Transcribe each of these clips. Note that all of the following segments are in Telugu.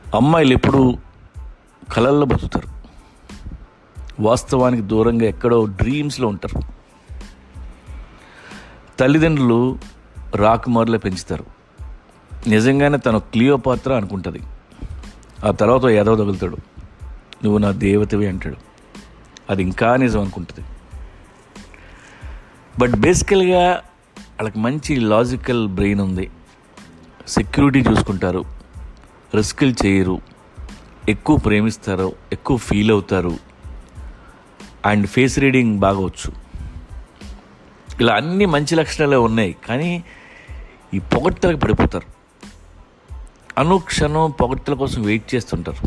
అమ్మాయిలు ఎప్పుడు కలల్లో బతుకుతారు వాస్తవానికి దూరంగా ఎక్కడో డ్రీమ్స్లో ఉంటారు తల్లిదండ్రులు రాకుమారులే పెంచుతారు నిజంగానే తను క్లియోపాత్ర అనుకుంటుంది ఆ తర్వాత ఎదవ తగులుతాడు నువ్వు నా దేవతవి అంటాడు అది ఇంకా నిజం అనుకుంటుంది బట్ బేసికల్గా వాళ్ళకి మంచి లాజికల్ బ్రెయిన్ ఉంది సెక్యూరిటీ చూసుకుంటారు రిస్కులు చేయరు ఎక్కువ ప్రేమిస్తారు ఎక్కువ ఫీల్ అవుతారు అండ్ ఫేస్ రీడింగ్ బాగా వచ్చు ఇలా అన్ని మంచి లక్షణాలే ఉన్నాయి కానీ ఈ పొగడ్తలకు పడిపోతారు అనుక్షణం పొగడ్తల కోసం వెయిట్ చేస్తుంటారు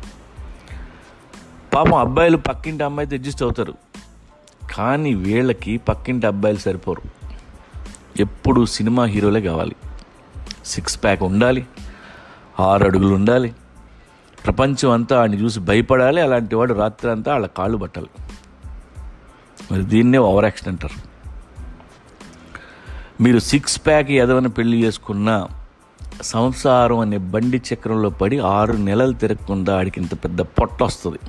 పాపం అబ్బాయిలు పక్కింటి అమ్మాయితో అడ్జస్ట్ అవుతారు కానీ వీళ్ళకి పక్కింటి అబ్బాయిలు సరిపోరు ఎప్పుడు సినిమా హీరోలే కావాలి సిక్స్ ప్యాక్ ఉండాలి ఆరు అడుగులు ఉండాలి ప్రపంచం అంతా వాడిని చూసి భయపడాలి అలాంటి వాడు రాత్రి అంతా వాళ్ళ కాళ్ళు పట్టాలి మరి దీన్నే ఓవర్ యాక్షన్ అంటారు మీరు సిక్స్ ప్యాక్ ఎదవని పెళ్లి చేసుకున్న సంసారం అనే బండి చక్రంలో పడి ఆరు నెలలు తిరగకుండా ఆడికి ఇంత పెద్ద పొట్ట వస్తుంది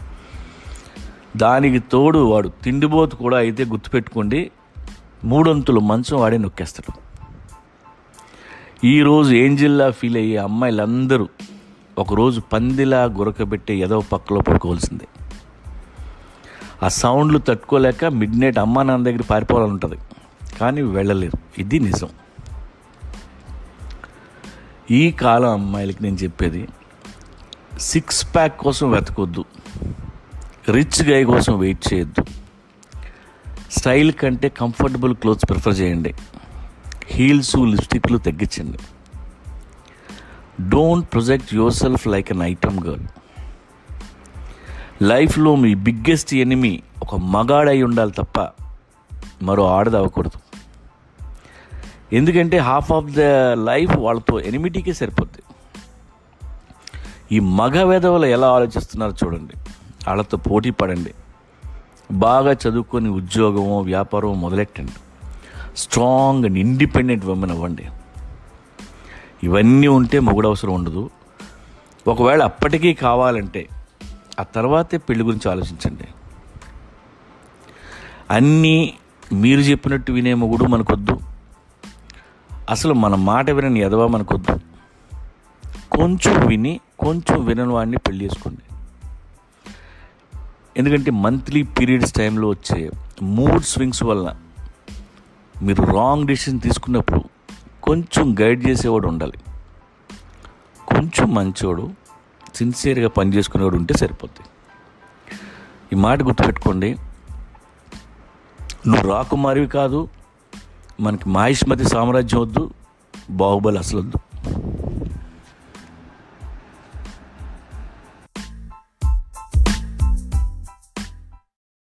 దానికి తోడు వాడు తిండిపోతు కూడా అయితే గుర్తుపెట్టుకోండి మూడొంతులు మంచం వాడే నొక్కేస్తాడు ఈరోజు ఏంజిల్లా ఫీల్ అయ్యే అమ్మాయిలందరూ ఒకరోజు పందిలా గురకబెట్టే ఎదవ పక్కలో పడుకోవాల్సిందే ఆ సౌండ్లు తట్టుకోలేక మిడ్ నైట్ అమ్మా నాన్న దగ్గర పారిపోవాలని ఉంటుంది కానీ వెళ్ళలేరు ఇది నిజం ఈ కాలం అమ్మాయిలకి నేను చెప్పేది సిక్స్ ప్యాక్ కోసం వెతకొద్దు రిచ్ గై కోసం వెయిట్ చేయొద్దు స్టైల్ కంటే కంఫర్టబుల్ క్లోత్స్ ప్రిఫర్ చేయండి హీల్స్ లిప్స్టిక్లు తగ్గించండి don't project yourself like an item girl లైఫ్లో మీ బిగ్గెస్ట్ ఎనిమి ఒక మగాడై ఉండాలి తప్ప మరో ఆడది అవ్వకూడదు ఎందుకంటే హాఫ్ ఆఫ్ ద లైఫ్ వాళ్ళతో ఎనిమిటీకే సరిపోద్ది ఈ మగ వెధవలు ఎలా ఆలోచిస్తున్నారో చూడండి వాళ్ళతో పోటీ పడండి బాగా చదువుకొని ఉద్యోగమో వ్యాపారమో మొదలెట్టండి స్ట్రాంగ్ అండ్ ఇండిపెండెంట్ ఉమెన్ అవ్వండి ఇవన్నీ ఉంటే మొగుడు అవసరం ఉండదు ఒకవేళ అప్పటికీ కావాలంటే ఆ తర్వాతే పెళ్లి గురించి ఆలోచించండి అన్నీ మీరు చెప్పినట్టు వినే మొగుడు మనకొద్దు అసలు మన మాట వినని ఎదవా మనకొద్దు కొంచెం విని కొంచెం వినని వాడిని పెళ్లి చేసుకోండి ఎందుకంటే మంత్లీ పీరియడ్స్ టైంలో వచ్చే మూడ్ స్వింగ్స్ వలన మీరు రాంగ్ డెసిషన్ తీసుకున్నప్పుడు కొంచెం గైడ్ చేసేవాడు ఉండాలి కొంచెం మంచోడు సిన్సియర్గా పనిచేసుకునేవాడు ఉంటే సరిపోద్ది ఈ మాట గుర్తుపెట్టుకోండి నువ్వు రాకుమారివి కాదు మనకి మాహిష్మతి సామ్రాజ్యం వద్దు బాహుబలి అసలు వద్దు